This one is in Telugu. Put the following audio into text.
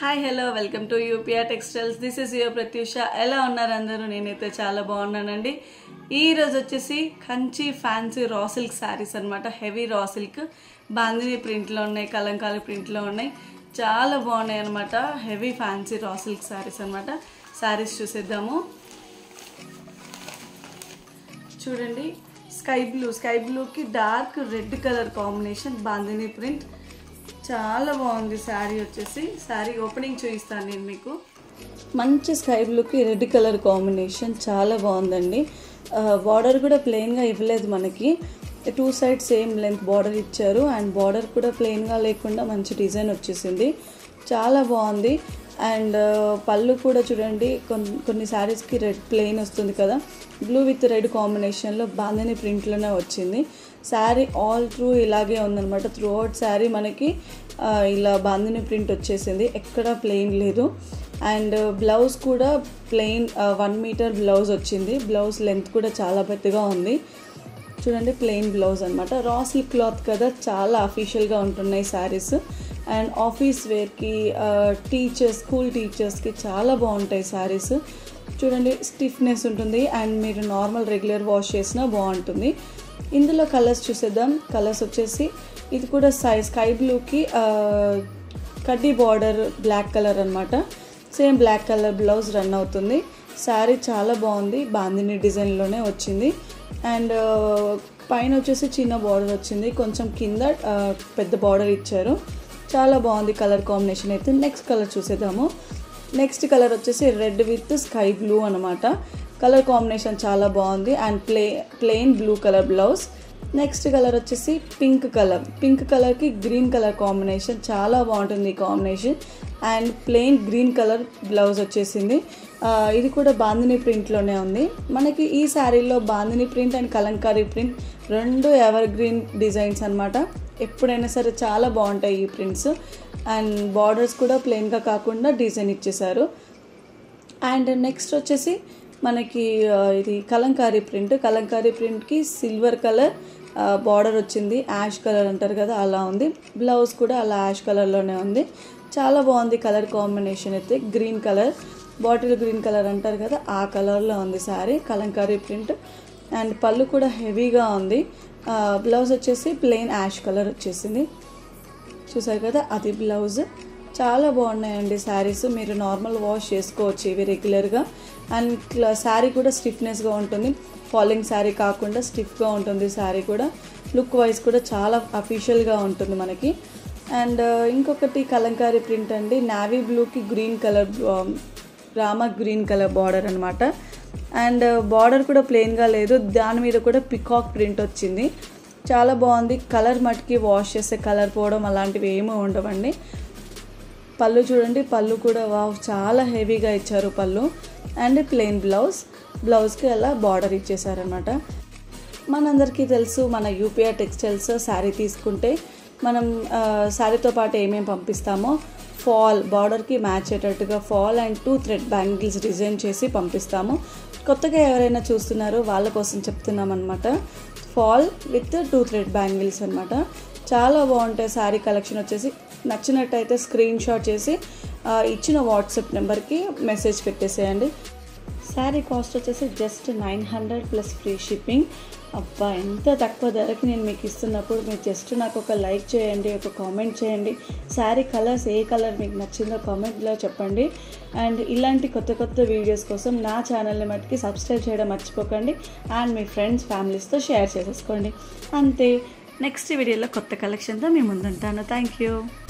hi hello welcome to UPR textiles this is your Pratyusha ఎలా ఉన్నారు అందరూ నేనైతే చాలా బాగున్నానండి ఈ రోజు వచ్చేసి Kanchi fancy raw silk saris అనమాట హెవీ రా సిల్క్ బాందిని ప్రింట్లో ఉన్నాయి కలంకారీ ప్రింట్లో ఉన్నాయి చాలా బాగున్నాయి అనమాట heavy fancy raw silk saris అనమాట శారీస్ చూసేద్దాము చూడండి స్కై బ్లూ స్కై బ్లూకి dark red colour combination bandhani print చాలా బాగుంది శారీ వచ్చేసి శారీ ఓపెనింగ్ చూపిస్తాను నేను మీకు మంచి స్కై బ్లూకి రెడ్ కలర్ కాంబినేషన్ చాలా బాగుందండి బార్డర్ కూడా ప్లెయిన్గా ఇవ్వలేదు మనకి two side same length border ఇచ్చారు అండ్ బార్డర్ కూడా ప్లెయిన్గా లేకుండా మంచి డిజైన్ వచ్చేసింది చాలా బాగుంది అండ్ పళ్ళు కూడా చూడండి కొన్ని కొన్ని శారీస్కి రెడ్ ప్లెయిన్ వస్తుంది కదా బ్లూ విత్ రెడ్ కాంబినేషన్లో బాందని ప్రింట్లోనే వచ్చింది శారీ ఆల్ త్రూ ఇలాగే ఉందన్నమాట త్రూ అవుట్ శారీ మనకి ఆ, ఇలా బాందిని ప్రింట్ వచ్చేసింది ఎక్కడ ప్లెయిన్ లేదు అండ్ బ్లౌజ్ కూడా ప్లెయిన్ వన్ మీటర్ బ్లౌజ్ వచ్చింది బ్లౌజ్ లెంత్ కూడా చాలా పెద్దగా ఉంది చూడండి ప్లెయిన్ బ్లౌజ్ అనమాట రా సిల్క్ క్లాత్ కదా చాలా అఫీషియల్గా ఉంటున్నాయి శారీస్ అండ్ ఆఫీస్ వేర్కి టీచర్స్ స్కూల్ టీచర్స్కి చాలా బాగుంటాయి శారీస్ చూడండి స్టిఫ్నెస్ ఉంటుంది అండ్ మీరు నార్మల్ రెగ్యులర్ వాష్ చేసినా బాగుంటుంది ఇందులో కలర్స్ చూసేద్దాం కలర్స్ వచ్చేసి ఇది కూడా సై స్కై బ్లూకి కడ్డీ బార్డర్ బ్లాక్ కలర్ అనమాట same black colour blouse run అవుతుంది శారీ చాలా బాగుంది బాందిని డిజైన్లోనే వచ్చింది అండ్ పైన వచ్చేసి చిన్న బార్డర్ వచ్చింది కొంచెం కింద ఆ, పెద్ద బార్డర్ ఇచ్చారు చాలా బాగుంది కలర్ కాంబినేషన్ అయితే నెక్స్ట్ కలర్ చూసేద్దాము నెక్స్ట్ కలర్ వచ్చేసి రెడ్ విత్ స్కై బ్లూ అనమాట కలర్ కాంబినేషన్ చాలా బాగుంది and play plain blue colour blouse next colour వచ్చేసి పింక్ కలర్ పింక్ కలర్కి గ్రీన్ కలర్ కాంబినేషన్ చాలా బాగుంటుంది ఈ combination and plain green colour blouse వచ్చేసింది ఆ, ఇది కూడా బాందిని ప్రింట్లోనే ఉంది మనకి ఈ శారీలో bandhani print and Kalamkari print రెండు ఎవర్ గ్రీన్ డిజైన్స్ అనమాట ఎప్పుడైనా సరే చాలా బాగుంటాయి ఈ ప్రింట్స్ అండ్ బార్డర్స్ కూడా ప్లెయిన్గా కాకుండా డిజైన్ ఇచ్చేసారు అండ్ నెక్స్ట్ వచ్చేసి మనకి ఆ, ఇది కలంకారీ ప్రింట్ కలంకారీ ప్రింట్కి సిల్వర్ కలర్ బార్డర్ వచ్చింది యాష్ కలర్ అంటారు కదా అలా ఉంది బ్లౌజ్ కూడా అలా యాష్ కలర్లోనే ఉంది చాలా బాగుంది కలర్ కాంబినేషన్ అయితే green colour bottle green colour అంటారు కదా ఆ కలర్లో ఉంది శారీ కలంకారీ ప్రింట్ అండ్ పళ్ళు కూడా హెవీగా ఉంది బ్లౌజ్ వచ్చేసి ప్లెయిన్ యాష్ కలర్ వచ్చేసింది చూసారు కదా అది బ్లౌజ్ చాలా బాగున్నాయండి శారీస్ మీరు నార్మల్ వాష్ చేసుకోవచ్చు ఇవి రెగ్యులర్గా అండ్ శారీ కూడా స్టిఫ్నెస్గా ఉంటుంది ఫాలింగ్ శారీ కాకుండా స్టిఫ్గా ఉంటుంది శారీ కూడా లుక్ వైజ్ కూడా చాలా అఫీషియల్గా ఉంటుంది మనకి అండ్ ఇంకొకటి కలంకారీ ప్రింట్ అండి నావీ బ్లూకి green colour Rama green colour border అనమాట అండ్ బార్డర్ కూడా ప్లెయిన్గా లేదు దాని మీద కూడా పికాక్ ప్రింట్ వచ్చింది చాలా బాగుంది కలర్ మట్టికి వాష్ చేస్తే కలర్ పోవడం అలాంటివి ఏమీ ఉండవండి పళ్ళు చూడండి పళ్ళు కూడా వావ్ చాలా హెవీగా ఇచ్చారు పళ్ళు అండ్ ప్లెయిన్ బ్లౌజ్ బ్లౌజ్కి అలా బార్డర్ ఇచ్చేసారనమాట మనందరికీ తెలుసు మన యూపీఆర్ టెక్స్టైల్స్ శారీ తీసుకుంటే మనం ఆ, శారీతో పాటు ఏమేమి పంపిస్తామో ఫాల్ బార్డర్కి మ్యాచ్ అయ్యేటట్టుగా fall and two thread bangles design చేసి పంపిస్తాము కొత్తగా ఎవరైనా చూస్తున్నారో వాళ్ళ కోసం చెప్తున్నాం అనమాట fall with two thread bangles అనమాట చాలా బాగుంటాయి శారీ కలెక్షన్ వచ్చేసి నచ్చినట్టయితే స్క్రీన్ షాట్ చేసి ఆ, ఇచ్చిన వాట్సాప్ నెంబర్కి మెసేజ్ పెట్టేసేయండి శారీ కాస్ట్ వచ్చేసి just nine hundred plus free shipping అబ్బా ఎంత తక్కువ ధరకి నేను మీకు ఇస్తున్నప్పుడు మీరు జస్ట్ నాకు ఒక లైక్ చేయండి ఒక కామెంట్ చేయండి శారీ కలర్స్ ఏ కలర్ మీకు నచ్చిందో కామెంట్లో చెప్పండి అండ్ ఇలాంటి కొత్త కొత్త వీడియోస్ కోసం నా ఛానల్ని మట్టుకి సబ్స్క్రైబ్ చేయడం మర్చిపోకండి అండ్ మీ ఫ్రెండ్స్ ఫ్యామిలీస్తో షేర్ చేసేసుకోండి అంతే నెక్స్ట్ వీడియోలో కొత్త కలెక్షన్తో మీ ముందుంటాను థ్యాంక్ యూ